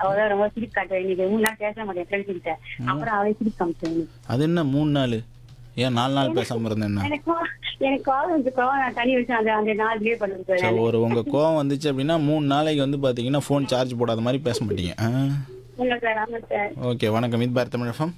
அவதான் ரொம்ப சிரிப்பு காட்டுவேன் இன்னைக்கு மூணு நாள் பேச மாட்டேன் ஃப்ரெண்ட்ஸ் கிட்ட அப்புறம் அவளை சிரிப்பு காமிச்சேன் அது என்ன மூணு நாள் ஏன் நாலு நாள் பேசாமல் இருந்தேன் என்ன எனக்கு கோ- எனக்கு கோவம் வந்து கோவம் நான் தண்ணி வச்சு அந்த அந்த நாள் பிளே பண்ணுறது சார் சரி ஒரு உங்கள் கோவம் வந்துச்சு அப்படின்னா மூணு நாளைக்கு வந்து பார்த்தீங்கன்னா ஃபோன் சார்ஜ் போடாத மாதிரி பேச மாட்டீங்க ஆ இல்லை சார் ஆமாம் சார் ஓகே வணக்கம் இது பார் தமிழகம்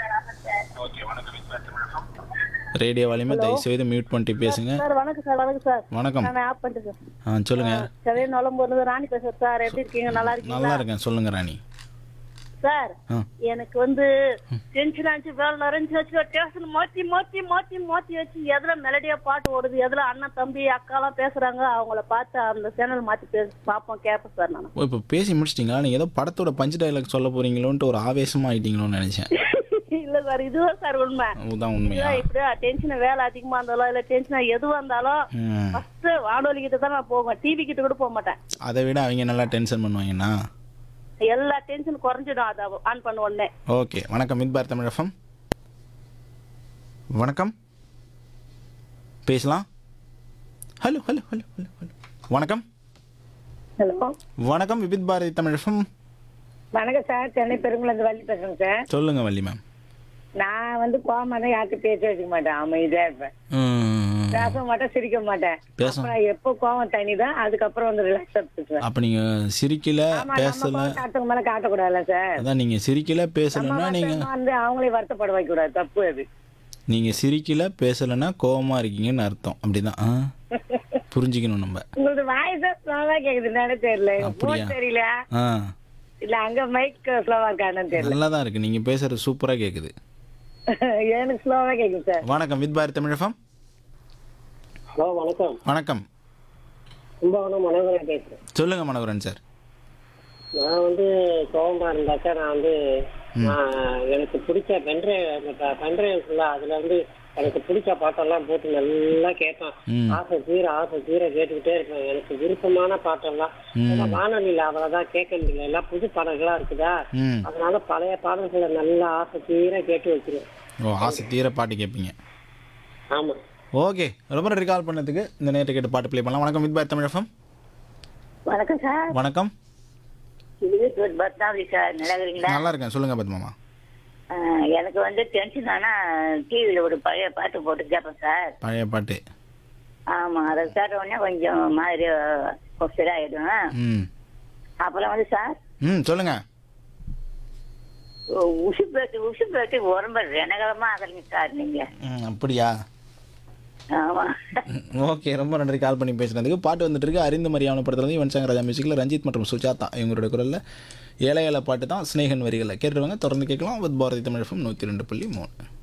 ரேடியோ வால்யூமை தயவு செய்து மியூட் பண்ணிட்டு பேசுங்க சார் வணக்கம் சார் வணக்கம் சார் வணக்கம் நான் ஆப் பண்ணிட்டேன் சார் ஆ சொல்லுங்க சரி நுழம்பு ராணி பேசுறேன் சார் எப்படி இருக்கீங்க நல்லா இருக்கீங்க நல்லா இருக்கேன் சொல்லுங்க ராணி சார் ஆ எனக்கு வந்து டென்ஷன் ஆச்சு வேலை நிறைஞ்சு வச்சு டேஷன் மாத்தி மாத்தி மாத்தி மாத்தி வச்சு எதுல மெலடியா பாட்டு ஓடுது எதுல அண்ணன் தம்பி அக்காலாம் பேசுறாங்க அவங்கள பார்த்து அந்த சேனல் மாத்தி பேச பார்ப்போம் கேட்பேன் சார் நான் ஓ இப்போ பேசி முடிச்சிட்டிங்களா நீங்கள் ஏதோ படத்தோட பஞ்சு டைலாக் சொல்ல போறீங்களோன்ட்டு ஒரு ஆவேசமா ஆயிட்டீங்களோன்னு நினைச்சேன் இல்ல சார் இதுதான் சார் உண்மை அதுதான் உண்மையா இதுதான் இப்படியா டென்ஷன் வேலை அதிகமா இருந்தாலும் இல்ல டென்ஷன் எதுவா இருந்தாலும் ம். ஃபர்ஸ்ட் வானொலி கிட்ட தான் நான் போவேன் டிவி கிட்ட கூட போக மாட்டேன் அதை விட அவங்க நல்லா டென்ஷன் பண்ணுவாங்கண்ணா எல்லா டென்ஷன் குறைஞ்சிடும் அதை ஆன் பண்ண உடனே ஓகே வணக்கம் மித் பார் தமிழகம் வணக்கம் பேசலாம் hello hello hello hello hello வணக்கம் ஹலோ வணக்கம் விபித் பாரதி தமிழகம் வணக்கம் சார் சென்னை பெருங்குளந்து வள்ளி பேசுறேன் சார் சொல்லுங்க வள்ளி மேம் நான் வந்து கோவமா தான் யார்கிட்ட பேச வச்சுக்க மாட்டேன் அமைதியா இருப்பேன் ம், பேச மாட்டேன் சிரிக்க மாட்டேன் பேச அப்புறம் எப்போ கோவம் தனிதான் அதுக்கப்புறம் வந்து ரிலாக்ஸ் எடுத்துக்குவேன் அப்போ நீங்கள் சிரிக்கல ஆமா நம்ம பேசல கோவம் அடுத்தவங்க மேல காட்டக்கூடாதுல்ல சார் அதான் நீங்கள் சிரிக்கல நம்ம பேசலைன்னா நீங்கள் வருத்தமா வந்து அவங்களே வருத்தப்பட வைக்க கூடாது தப்பு அது நீங்கள் சிரிக்கல பேசலைன்னா கோவமா இருக்கீங்கன்னு அர்த்தம் அப்படிதான் ஆ புரிஞ்சுக்கணும் நம்ம உங்களது வாய்ஸ் ஸ்லோவா கேக்குது என்னன்னு தெரியல அப்படியா? போன் தெரியல ஆ இல்ல அங்க மைக் ஸ்லோவா இருக்கான்னு தெரியல நல்லா தான் இருக்குது நீங்கள் பேசுகிறது சூப்பராக கேட்குது எனக்கு ஸ்லோவா கேக்குது சார் வணக்கம் வித் பாரதி தமிழகம் ஹலோ வணக்கம் வணக்கம் கும்பகோணம் மனோகரன் பேசுறேன் சொல்லுங்க மனோகரன் சார் நான் வந்து கோவமா இருந்தாக்கா நான் வந்து நான் எனக்கு பிடிச்ச பென்ட்ரைவ் பென்ட்ரைவ் இருக்குல்ல அதுல வந்து எனக்கு பிடிச்ச பாட்டெல்லாம் போட்டு நல்லா கேட்பேன் ம். ஆசை தீர ஆசை தீர கேட்டுக்கிட்டே இருப்பேன் எனக்கு விருப்பமான பாட்டெல்லாம் ஏன்னா வானொலியில அவ்வளவுதான் கேட்க முடியல எல்லாம் புது பாடல்களா இருக்குதா ம் அதனால பழைய பாடல்களை நல்லா ஆசை தீர கேட்டு வச்சிருவேன் ஓ ஆசை தீர பாட்டு கேட்பீங்க ஆமா ஓகே ரொம்ப நன்றி கால் பண்ணதுக்கு இந்த நேரத்தை கேட்டு பாட்டு ப்ளே பண்ணலாம் வணக்கம் வித் பாரதி தமிழகம் வணக்கம் சார் வணக்கம் இது பத்மாவதி சார் நல்லா இருக்கிறீங்களா நல்லா இருக்கேன் சொல்லுங்க பத்மாமா ஆஹ் எனக்கு வந்து டென்ஷன் ஆனா டிவியில ஒரு பழைய பாட்டு போட்டு கேட்பேன் சார் பழைய பாட்டு ஆமா அதை கேட்ட உடனே கொஞ்சம் மாதிரி சரியாயிடும் ம் அப்புறம் வந்து சார் ம் சொல்லுங்க உசு பேட்டு உசு பேட்டு உடம்பு ரணகலமா ஆகலைங்க சார் நீங்க ம் அப்படியா ஆமா ஓகே ரொம்ப நன்றி கால் பண்ணி பேசுனதுக்கு பாட்டு வந்துட்டு இருக்கு அறிந்த மரியாதை படத்துல யுவன் சங்கர் ராஜா மியூசிக்கில் ரஞ்சித் மற்றும் சுஜாதா இவங்களோட குரலில் ஏழை ஏழை பாட்டு தான் ஸ்னேகன் வரிகளை கேட்டுருவாங்க தொடர்ந்து கேட்கலாம் வித் பாரதி தமிழகம் நூற்றி ரெண்டு புள்ளி மூணு